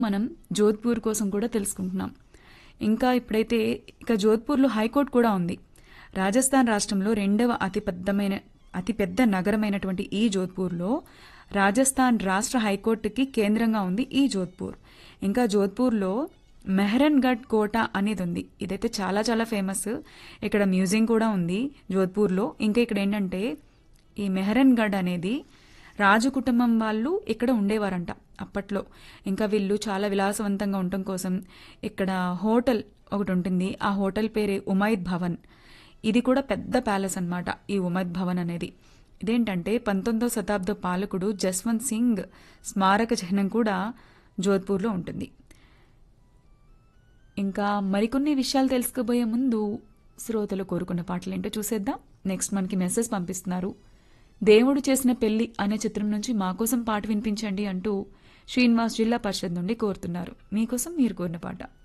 మనం జోధ్పూర్ కోసం కూడా తెలుసుకుంటున్నాం ఇంకా ఇప్పుడైతే ఇక జోధ్పూర్లో హైకోర్టు కూడా ఉంది రాజస్థాన్ రాష్ట్రంలో రెండవ అతిపెద్దమైన అతిపెద్ద నగరమైనటువంటి ఈ జోధ్పూర్లో రాజస్థాన్ రాష్ట్ర హైకోర్టుకి కేంద్రంగా ఉంది ఈ జోధ్పూర్ ఇంకా జోధ్పూర్లో మెహరన్గఢ్ కోట అనేది ఉంది ఇదైతే చాలా చాలా ఫేమస్ ఇక్కడ మ్యూజియం కూడా ఉంది జోధ్పూర్లో ఇంకా ఇక్కడ ఏంటంటే ఈ మెహరన్గఢ్ అనేది రాజు కుటుంబం వాళ్ళు ఇక్కడ ఉండేవారంట అప్పట్లో ఇంకా వీళ్ళు చాలా విలాసవంతంగా ఉండటం కోసం ఇక్కడ హోటల్ ఒకటి ఉంటుంది ఆ హోటల్ పేరే ఉమైద్ భవన్ ఇది కూడా పెద్ద ప్యాలెస్ అన్నమాట ఈ ఉమైద్ భవన్ అనేది ఇదేంటంటే పంతొమ్మిదో శతాబ్ద పాలకుడు జస్వంత్ సింగ్ స్మారక చిహ్నం కూడా జోధ్పూర్లో ఉంటుంది ఇంకా మరికొన్ని విషయాలు తెలుసుకోబోయే ముందు శ్రోతలు కోరుకున్న పాటలు ఏంటో చూసేద్దాం నెక్స్ట్ మనకి మెసేజ్ పంపిస్తున్నారు దేవుడు చేసిన పెళ్లి అనే చిత్రం నుంచి మా కోసం పాట వినిపించండి అంటూ శ్రీనివాస్ జిల్లా పరిషత్ నుండి కోరుతున్నారు మీకోసం మీరు కోరిన పాట